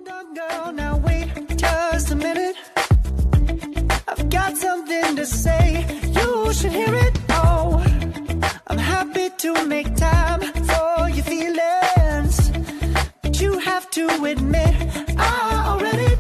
on, girl, now wait just a minute. I've got something to say, you should hear it. Oh, I'm happy to make time for your feelings, but you have to admit I already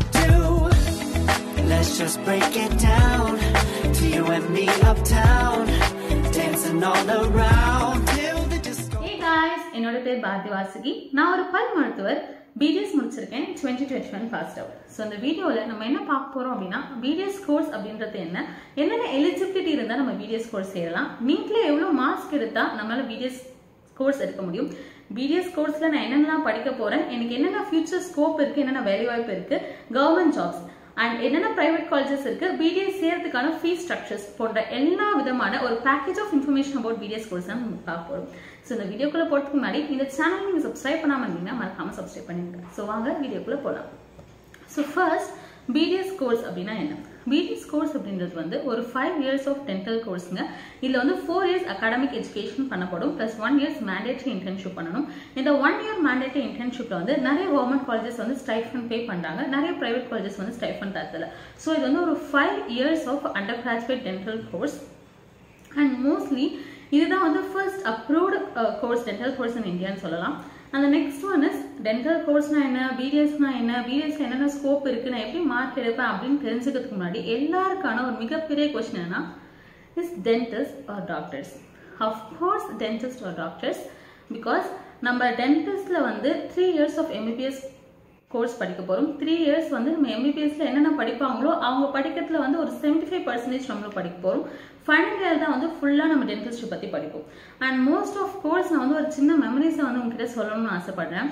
do. Let's just break it down to you and me uptown, dancing all around till the disco. Hey guys என்னோட பேர் பாரதி வாசுகி நான் ஒரு பல் மருத்துவர் BDS முடிச்சிருக்கேன் twenty twenty one passed out so இந்த வீடியோவில் நம்ம என்ன பார்க்க போகிறோம் அப்படின்னா பிடிஎஸ் கோர்ஸ் அப்படின்றது என்ன என்னென்ன எலிஜிபிலிட்டி இருந்தால் நம்ம பிடிஎஸ் கோர்ஸ் சேரலாம் நீட்டில் எவ்வளோ மார்க்ஸ் எடுத்தால் நம்மளால பிடிஎஸ் கோர்ஸ் எடுக்க முடியும் பிடிஎஸ் கோர்ஸில் நான் என்னென்னலாம் படிக்க போகிறேன் எனக்கு என்னென்ன ஃபியூச்சர் ஸ்கோப் இருக்குது என்னென்ன வேலை வாய்ப்பு இருக்குது கவர்மெண்ட் ஜாப்ஸ் அண்ட் என்னென்ன பிரைவேட் காலேஜஸ் இருக்கு பிடிஎஸ் சேர்த்துக்கான ஃபீஸ் ஸ்ட்ரக்சர்ஸ் போன்ற எல்லா விதமான ஒரு package of information about BDS course தான் நம்ம பார்க்க போறோம் ஸோ இந்த வீடியோக்குள்ள போறதுக்கு முன்னாடி இந்த சேனல் நீங்க சப்ஸ்கிரைப் பண்ணாம இருந்தீங்கன்னா மறக்காம சப்ஸ்கிரைப் பண்ணிருங்க ஸோ வாங்க வீடியோக்குள்ள போகலாம் ஸோ ஃபர்ஸ்ட் பிடிஎஸ் கோர்ஸ் அப்படின்னா என்ன பிடிஎஸ் கோர்ஸ் அப்படின்றது வந்து ஒரு ஃபைவ் இயர்ஸ் ஆஃப் டென்டல் கோர்ஸுங்க இதில் வந்து ஃபோர் இயர்ஸ் அகாடமிக் எஜுகேஷன் பண்ணப்படும் plus one years mandatory internship பண்ணணும் இந்த ஒன் இயர் மேண்டேட்டரி இன்டர்ன்ஷிப்பில் வந்து நிறைய கவர்மெண்ட் காலேஜஸ் வந்து ஸ்டைஃபன் பே பண்ணுறாங்க நிறைய ப்ரைவேட் காலேஜஸ் வந்து ஸ்டைஃபன் தரதில்ல ஸோ இது வந்து ஒரு five years of undergraduate dental course and mostly இதுதான் வந்து first approved course dental course in இந்தியான்னு சொல்லலாம் அந்த நெக்ஸ்ட் ஒன் இஸ் டென்டல் கோர்ஸ்னா என்ன பிடிஎஸ்னா என்ன பிடிஎஸ்ல என்னென்ன ஸ்கோப் இருக்கு நான் எப்படி மார்க் எடுப்பேன் அப்படின்னு தெரிஞ்சுக்கிறதுக்கு முன்னாடி எல்லாருக்கான ஒரு மிகப்பெரிய கொஸ்டின் என்னன்னா is dentist are doctors of course dentist are doctors because நம்ம டென்டிஸ்ட்ல வந்து three years of MBBS course படிக்க போகிறோம் த்ரீ இயர்ஸ் வந்து நம்ம எம்பிபிஎஸ்ல என்னென்ன படிப்பாங்களோ அவங்க படிக்கிறதுல வந்து ஒரு செவன்டி ஃபைவ் பர்சன்டேஜ் நம்மளும் படிக்க போகிறோம் ஃபைனல் இயர் தான் வந்து ஃபுல்லாக நம்ம டென்டிஸ்ட் பற்றி படிப்போம் அண்ட் மோஸ்ட் ஆஃப் கோர்ஸ் நான் வந்து ஒரு சின்ன மெமரிஸை வந்து உங்ககிட்ட சொல்லணும்னு ஆசைப்படுறேன்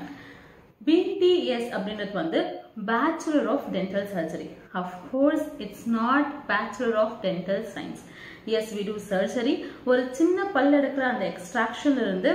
பிடிஎஸ் அப்படின்றது வந்து bachelor of dental surgery of course it's not bachelor of dental science yes we do surgery ஒரு சின்ன பல் எடுக்கிற அந்த எக்ஸ்ட்ராக்ஷன்ல இருந்து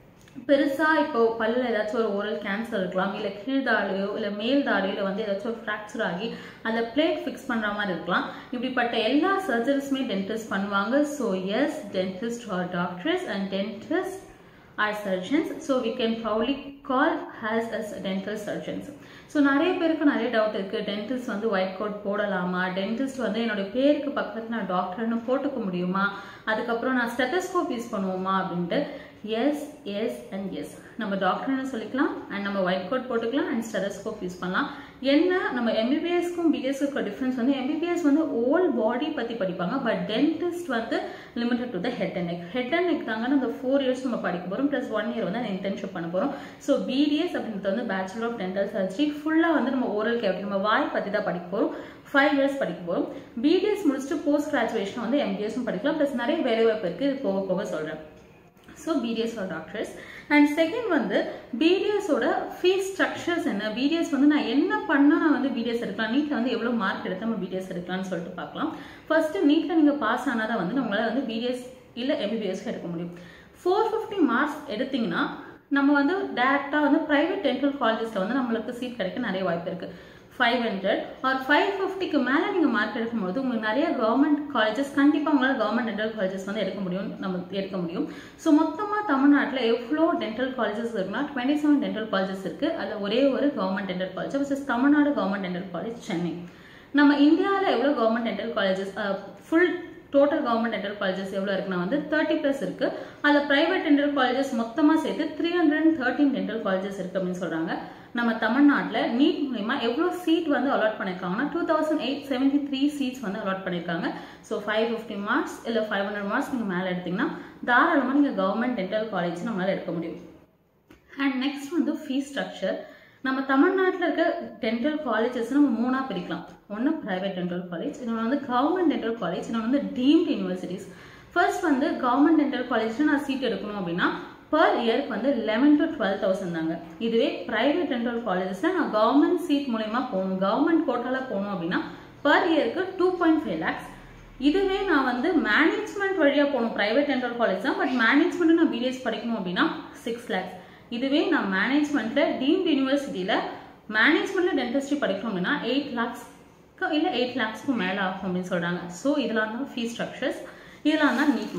பெருசா இப்போ பல்ல ஏதாச்சும் ஒரு ஓரல் கேன்சர் இருக்கலாம் இல்ல கீழ்தாடையோ இல்ல மேல் தாடையோ இல்ல வந்து ஏதாச்சும் ஒரு ஃப்ராக்சர் ஆகி அந்த பிளேட் ஃபிக்ஸ் பண்ற மாதிரி இருக்கலாம் இப்படிப்பட்ட எல்லா சர்ஜரிஸுமே டென்டிஸ்ட் பண்ணுவாங்க so yes dentist are doctors and dentist are surgeons so we can proudly call has as dental surgeons so நிறைய பேருக்கு நிறைய டவுட் இருக்குது டென்டிஸ்ட் வந்து ஒயிட் கோட் போடலாமா டென்டிஸ்ட் வந்து என்னோட பேருக்கு பக்கத்தில் நான் டாக்டர்னு போட்டுக்க முடியுமா அதுக்கப்புறம் நான் ஸ்டெத்தஸ்கோப் யூஸ் பண்ணுவோமா அப்படின்ட்டு எஸ் எஸ் அண்ட் எஸ் நம்ம டாக்டர்னு சொல்லிக்கலாம் அண்ட் நம்ம ஒயிட் கோட் போட்டுக்கலாம் அண்ட் ஸ்டெதஸ்கோப் யூஸ் பண்ணலாம் என்ன நம்ம எம்பிபிஎஸ்க்கும் பிடிஎஸ்க்கும் டிஃப்ரென்ஸ் வந்து எம்பிபிஎஸ் வந்து ஓல் பாடி பற்றி படிப்பாங்க பட் டென்டிஸ்ட் வந்து limited to the head and neck head and neck தாங்க அந்த ஃபோர் இயர்ஸ் நம்ம படிக்க போகிறோம் ப்ளஸ் ஒன் இயர் வந்து அந்த இன்டர்ன்ஷிப் பண்ண போகிறோம் ஸோ பிடிஎஸ் அப்படின்றது வந்து பேச்சுலர் ஆஃப் டென்டல் சர்ஜரி ஃபுல்லாக வந்து நம்ம ஓரல் கேவிட்டி நம்ம வாய் பற்றி தான் படிக்க போகிறோம் ஃபைவ் இயர்ஸ் படிக்க போகிறோம் பிடிஎஸ் முடிச்சுட்டு போஸ்ட் கிராஜுவேஷன் வந்து எம்பிஎஸும் படிக்கலாம் ப்ளஸ் நிறைய வேலைவாய்ப்பு இருக்குது இது போக போக சொல்கிறேன் so BDS are doctors and second வந்து பிடிஎஸோட ஃபீஸ் ஸ்ட்ரக்சர்ஸ் என்ன பிடிஎஸ் வந்து நான் என்ன பண்ணால் நான் வந்து பிடிஎஸ் எடுக்கலாம் நீட்டில் வந்து எவ்வளோ மார்க் எடுத்து நம்ம பிடிஎஸ் எடுக்கலாம்னு சொல்லிட்டு பார்க்கலாம் ஃபர்ஸ்ட் நீட்டில் நீங்கள் பாஸ் ஆனால் தான் வந்து நம்மளால் வந்து பிடிஎஸ் இல்லை எம்பிபிஎஸ் எடுக்க முடியும் ஃபோர் ஃபிஃப்டி மார்க்ஸ் எடுத்தீங்கன்னா நம்ம வந்து டேரெக்டாக வந்து ப்ரைவேட் டென்டல் காலேஜஸில் வந்து நம்மளுக்கு சீட் கிடைக்க நிறைய வாய்ப்பு இருக்குது ஃபைவ் ஹண்ட்ரட் ஆர் ஃபைவ் ஃபிஃப்டிக்கு மேலே நீங்கள் மார்க் எடுக்கும்போது உங்களுக்கு நிறைய கவர்மெண்ட் காலேஜஸ் கண்டிப்பாக உங்களால் கவர்மெண்ட் டென்டல் காலேஜஸ் வந்து எடுக்க முடியும் நம்ம எடுக்க முடியும் ஸோ மொத்தமாக தமிழ்நாட்டில் எவ்வளோ டென்டல் காலேஜஸ் இருக்குன்னா டுவெண்ட்டி செவன் டென்டல் காலேஜஸ் இருக்குது அதில் ஒரே ஒரு government dental college which is Tamil Nadu government dental college Chennai நம்ம இந்தியாவில் எவ்வளோ government dental colleges full total government dental colleges எவ்வளோ இருக்குன்னா வந்து தேர்ட்டி ப்ளஸ் இருக்கு அதில் ப்ரைவேட் டென்டல் காலேஜஸ் மொத்தமாக சேர்த்து three hundred and thirteen dental colleges இருக்கு அப்படின்னு சொல்றாங்க நம்ம தமிழ்நாட்டில் நீட் மூலியமா எவ்வளோ சீட் வந்து அலாட் பண்ணியிருக்காங்கன்னா two thousand eight seventy three seats வந்து அலாட் பண்ணியிருக்காங்க ஸோ ஃபைவ் ஃபிஃப்டி மார்க்ஸ் இல்லை ஃபைவ் ஹண்ட்ரட் மார்க்ஸ் நீங்கள் மேலே எடுத்தீங்கன்னா தாராளமாக நீங்கள் கவர்மெண்ட் டென்டல் காலேஜ் நம்மளால் எடுக்க முடியும் அண்ட் நெக்ஸ்ட் வந்து ஃபீஸ் ஸ்ட்ரக்சர் நம்ம தமிழ்நாட்டில் இருக்க டென்டல் காலேஜஸ் நம்ம மூணாக பிரிக்கலாம் ஒன்று ப்ரைவேட் டென்டல் காலேஜ் இன்னொன்று வந்து கவர்மெண்ட் டென்டல் காலேஜ் இன்னொன்று வந்து டீம்டு யூனிவர்சிட்டிஸ் ஃபர்ஸ்ட் வந்து கவர்மெண்ட் டென்டல் காலேஜில் நான் சீட் எடுக்கணும் அப்படின்னா பர் இயருக்கு வந்து லெவன் டு டுவெல் தௌசண்ட் தாங்க இதுவே ப்ரைவேட் டென்டல் காலேஜஸில் நான் கவர்மெண்ட் சீட் மூலயமா போகணும் கவர்மெண்ட் கோட்டாவில் போகணும் அப்படின்னா பர் இயருக்கு டூ பாயிண்ட் ஃபைவ் லேக்ஸ் இதுவே நான் வந்து மேனேஜ்மெண்ட் வழியாக போகணும் ப்ரைவேட் டென்டல் காலேஜ் தான் பட் மேனேஜ்மெண்ட் நான் பிடிஎஸ் படிக்கணும் அப்படின்னா சிக்ஸ் லேக்ஸ் இதுவே நான் மேனேஜ்மெண்ட்ல டீம்டு யூனிவர்சிட்டியில மேனேஜ்மெண்ட்ல டென்டிஸ்ட்ரி படிக்கணும் அப்படின்னா எயிட் லேக்ஸ் இல்லை எயிட் லேக்ஸ்க்கும் மேலே ஆகும் அப்படின்னு சொல்றாங்க ஸோ இதெல்லாம் தான் ஃபீஸ் ஸ்ட்ரக்சர்ஸ் இதெல்லாம் தான் நீட் மார்க்ஸ்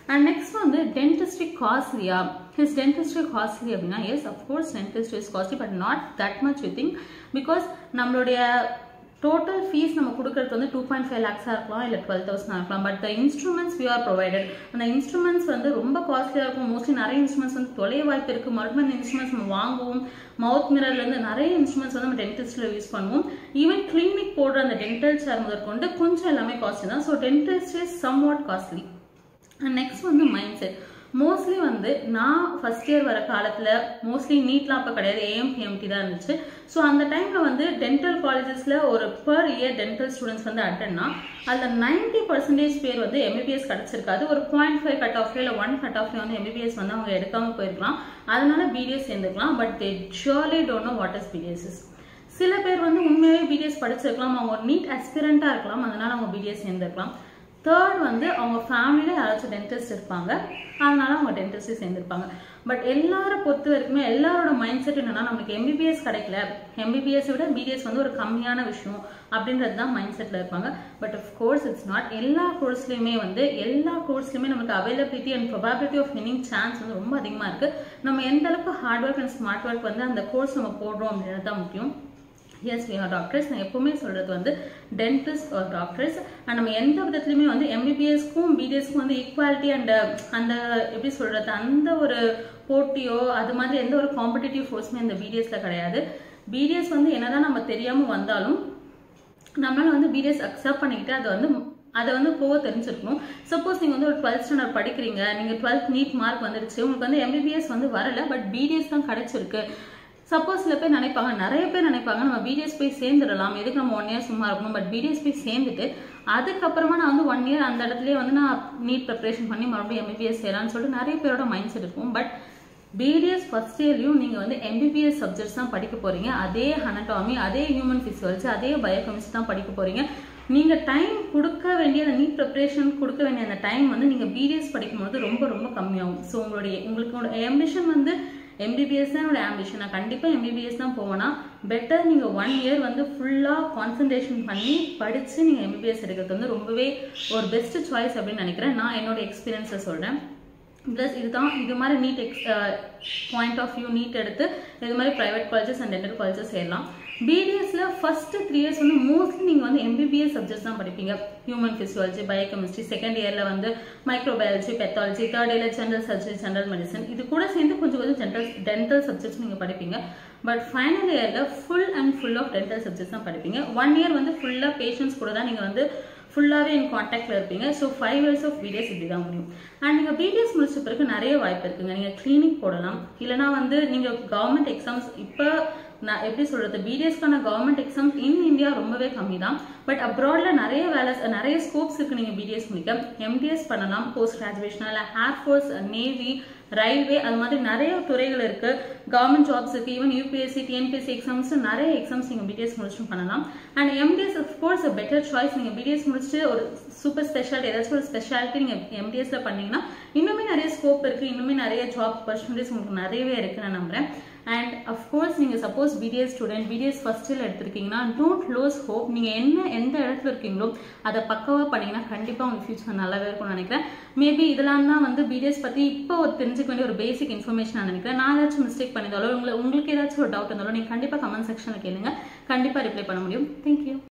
அண்ட் நெக்ஸ்ட் வந்து டென்டிஸ்ட்ரி காஸ்ட்லியா இஸ் டென்டிஸ்ட்ரி காஸ்ட்லி அப்படின்னா yes of course dentistry is costly but not that much you think because நம்மளுடைய டோட்டல் ஃபீஸ் நம்ம கொடுக்கறது வந்து டூ பாயிண்ட் ஃபைவ் லேக்ஸாக இருக்கலாம் இல்லை டுவெல் தௌசண்ட் இருக்கலாம் but the instruments we are provided அந்த இன்ஸ்ட்ருமெண்ட்ஸ் வந்து ரொம்ப காஸ்ட்லியாக இருக்கும் மோஸ்ட்லி நிறைய இன்ஸ்ட்ருமெண்ட்ஸ் வந்து தொலைய வாய்ப்பு இருக்குது மறுபடியும் அந்த இன்ஸ்ட்ருமெண்ட்ஸ் நம்ம வாங்குவோம் மவுத் மிரர்லேருந்து நிறைய இன்ஸ்ட்ருமெண்ட்ஸ் வந்து நம்ம டென்டிஸ்ட்டில் யூஸ் பண்ணுவோம் ஈவன் கிளினிக் போடுற அந்த டென்டல் சேர் முதற்கொண்டு கொஞ்சம் எல்லாமே காஸ்ட்லி தான் so dentist is somewhat costly and next வந்து மைண்ட் செட் மோஸ்ட்லி வந்து நான் ஃபர்ஸ்ட் இயர் வர காலத்தில் மோஸ்ட்லி நீட்லாம் அப்போ கிடையாது ஏஎம்பிஎம்டி தான் இருந்துச்சு ஸோ அந்த டைமில் வந்து டென்டல் காலேஜஸில் ஒரு பர் இயர் டென்டல் ஸ்டூடெண்ட்ஸ் வந்து அட்டன்னா அதில் நைன்டி பர்சன்டேஜ் பேர் வந்து எம்பிபிஎஸ் கிடச்சிருக்காது ஒரு பாயிண்ட் ஃபைவ் கட் ஆஃப்ல இல்லை ஒன் கட் ஆஃப்ல வந்து எம்பிபிஎஸ் வந்து அவங்க எடுக்காமல் போயிருக்கலாம் அதனால பிடிஎஸ் சேர்ந்துக்கலாம் but they surely don't know what is BDS சில பேர் வந்து உண்மையாகவே பிடிஎஸ் படிச்சிருக்கலாம் அவங்க ஒரு நீட் அஸ்பிரண்ட்டாக இருக்கலாம் அதனால அவங்க பிடிஎஸ் சேர்ந்துருக்கலாம் தேர்ட் வந்து அவங்க ஃபேமிலியில் யாராச்சும் டென்டிஸ்ட் இருப்பாங்க அதனால அவங்க டென்டிஸ்டே சேர்ந்துருப்பாங்க பட் எல்லாரை பொறுத்த வரைக்குமே எல்லாரோட மைண்ட் செட் என்னன்னா நமக்கு எம்பிபிஎஸ் கிடைக்கல எம்பிபிஎஸ் விட பிடிஎஸ் வந்து ஒரு கம்மியான விஷயம் அப்படின்றது தான் மைண்ட் செட்டில் இருப்பாங்க but of course it's not எல்லா கோர்ஸ்லையுமே வந்து எல்லா கோர்ஸ்லையுமே நமக்கு availability and probability of winning chance வந்து ரொம்ப அதிகமாக இருக்குது நம்ம எந்த அளவுக்கு hard work and smart work வந்து அந்த கோர்ஸ் நம்ம போடுறோம் அப்படின்றது தான் முக்கியம் எஸ் வி ஆர் டாக்டர்ஸ் நான் எப்பவுமே சொல்றது வந்து டென்டிஸ்ட் ஆர் டாக்டர்ஸ் அண்ட் நம்ம எந்த விதத்துலையுமே வந்து எம்பிபிஎஸ்க்கும் பிடிஎஸ்க்கும் வந்து ஈக்குவாலிட்டி அண்ட் அந்த எப்படி சொல்றது அந்த ஒரு போட்டியோ அது மாதிரி எந்த ஒரு காம்படிட்டிவ் ஃபோர்ஸுமே இந்த பிடிஎஸ்ல கிடையாது பிடிஎஸ் வந்து என்னதான் நம்ம தெரியாம வந்தாலும் நம்மளால வந்து பிடிஎஸ் அக்செப்ட் பண்ணிக்கிட்டு அதை வந்து அதை வந்து போக தெரிஞ்சிருக்கணும் சப்போஸ் நீங்கள் வந்து ஒரு டுவெல்த் ஸ்டாண்டர்ட் படிக்கிறீங்க நீங்கள் டுவெல்த் நீட் மார்க் வந்துருச்சு உங்களுக்கு வந்து எம்பிபிஎஸ் வந்து வரல பட் பிடிஎஸ் தான் கிடைச்சிருக்கு சப்போஸ் சில பேர் நினைப்பாங்க நிறைய பேர் நினைப்பாங்க நம்ம பிடிஎஸ் போய் சேர்ந்துடலாம் எதுக்கு நம்ம ஒன் இயர் சும்மா இருக்கணும் பட் பிடிஎஸ் போய் சேர்ந்துட்டு அதுக்கப்புறமா நான் வந்து ஒன் இயர் அந்த இடத்துலயே வந்து நான் நீட் ப்ரிப்பரேஷன் பண்ணி மறுபடியும் எம்பிபிஎஸ் செய்யலாம்னு சொல்லிட்டு நிறைய பேரோட மைண்ட் செட் இருக்கும் பட் பிடிஎஸ் ஃபர்ஸ்ட் இயர்லையும் நீங்கள் வந்து எம்பிபிஎஸ் சப்ஜெக்ட்ஸ் தான் படிக்க போறீங்க அதே அனட்டாமி அதே ஹியூமன் ஃபிசியாலஜி அதே பயோகெமிஸ்ட்ரி தான் படிக்க போறீங்க நீங்கள் டைம் கொடுக்க வேண்டிய அந்த நீட் ப்ரிப்பரேஷன் கொடுக்க வேண்டிய அந்த டைம் வந்து நீங்கள் பிடிஎஸ் படிக்கும்போது ரொம்ப ரொம்ப கம்மியாகும் ஸோ உங்களுடைய உங்களுக்கு எம்பிஷன் வந்து எம்பிபிஎஸ் தான் என்னோட ஆம்பிஷன் நான் கண்டிப்பாக எம்பிபிஎஸ் தான் போவேன்னா பெட்டர் நீங்கள் ஒன் இயர் வந்து ஃபுல்லாக கான்சன்ட்ரேஷன் பண்ணி படித்து நீங்கள் எம்பிபிஎஸ் எடுக்கிறது வந்து ரொம்பவே ஒரு பெஸ்ட் சாய்ஸ் அப்படின்னு நினைக்கிறேன் நான் என்னோட எக்ஸ்பீரியன்ஸை சொல்கிறேன் ப்ளஸ் இதுதான் இது மாதிரி நீட் எக்ஸ் பாயிண்ட் ஆஃப் வியூ நீட் எடுத்து இது மாதிரி private colleges and dental colleges சேரலாம் பிடிஎஸ்ல ஃபர்ஸ்ட் த்ரீ இயர்ஸ் வந்து மோஸ்ட்லி நீங்கள் வந்து எம்பிபிஎஸ் சப்ஜெக்ட்ஸ் தான் படிப்பீங்க ஹியூமன் ஃபிசியாலஜி பயோகெமிஸ்ட்ரி செகண்ட் இயர்ல வந்து மைக்ரோபயாலஜி பெத்தாலஜி தேர்ட் இயர்ல ஜென்ரல் சர்ஜரி ஜென்ரல் மெடிசன் இது கூட சேர்ந்து கொஞ்சம் கொஞ்சம் ஜென்ரல் டென்டல் சப்ஜெக்ட்ஸ் நீங்கள் படிப்பீங்க பட் ஃபைனல் இயர்ல full and full of dental subjects தான் படிப்பீங்க ஒன் இயர் வந்து ஃபுல்லாக பேஷண்ட்ஸ் கூட தான் நீங்கள் வந்து ஃபுல்லாகவே என் காண்டாக்டில் இருப்பீங்க so five years of BDS இப்படி தான் முடியும் அண்ட் நீங்கள் பிடிஎஸ் முடிச்ச பிறகு நிறைய வாய்ப்பு இருக்குங்க நீங்கள் கிளினிக் போடலாம் இல்லைனா வந்து நீங்கள் கவர்மெண்ட் எக்ஸாம்ஸ் இப்போ நான் எப்படி சொல்றது பிடிஎஸ்க்கான கவர்மெண்ட் எக்ஸாம்ஸ் இன் இந்தியா ரொம்பவே கம்மி தான் பட் அப்ராட்ல நிறைய வேலை நிறைய ஸ்கோப்ஸ் இருக்கு நீங்க பிடிஎஸ் முடிக்க எம்டிஎஸ் பண்ணலாம் போஸ்ட் கிராஜுவேஷன் இல்லை ஏர்ஃபோர்ஸ் நேவி ரயில்வே அது மாதிரி நிறைய துறைகள் இருக்கு கவர்மெண்ட் ஜாப்ஸ் இருக்கு ஈவன் யூபிஎஸ்சி டிஎன்பிஎஸ்சி எக்ஸாம்ஸ் நிறைய எக்ஸாம்ஸ் நீங்க பிடிஎஸ் முடிச்சுட்டு பண்ணலாம் and MDS course better choice நீங்க பிடிஎஸ் முடிச்சுட்டு ஒரு சூப்பர் ஸ்பெஷாலிட்டி ஏதாச்சும் ஒரு ஸ்பெஷாலிட்டி நீங்க எம்டிஎஸ்ல பண்ணீங்கன்னா இன்னுமே நிறைய ஸ்கோப் இருக்கு இன்னுமே நிறைய ஜாப் ஆப்பர்ச்சுனிட்டிஸ் உங்களுக்கு நிறையவே இருக்கு நான் நம்புறேன் அண்ட் அஃப்கோர்ஸ் நீங்கள் suppose BDS student BDS first year எடுத்திருக்கீங்கன்னா டோன்ட் லோஸ் ஹோப் நீங்கள் என்ன எந்த இடத்துல இருக்கீங்களோ அதை பக்கவாக பண்ணீங்கன்னா கண்டிப்பாக உங்களுக்கு ஃபியூச்சர் நல்லாவே இருக்கும்னு நினைக்கிறேன் மேபி இதெல்லாம் தான் வந்து பிடிஎஸ் பற்றி இப்போ ஒரு தெரிஞ்சுக்க வேண்டிய ஒரு பேசிக் இன்ஃபர்மேஷன் நான் நினைக்கிறேன் நான் ஏதாச்சும் மிஸ்டேக் பண்ணியிருந்தாலோ உங்களுக்கு உங்களுக்கு ஏதாச்சும் ஒரு டவுட் இருந்தாலும் நீங்கள் கண்டிப்பாக கமெண்ட் செக்ஷனில் கேளுங்க கண்டிப்பாக ரிப்ளை பண்ண முடியும் தேங்க்யூ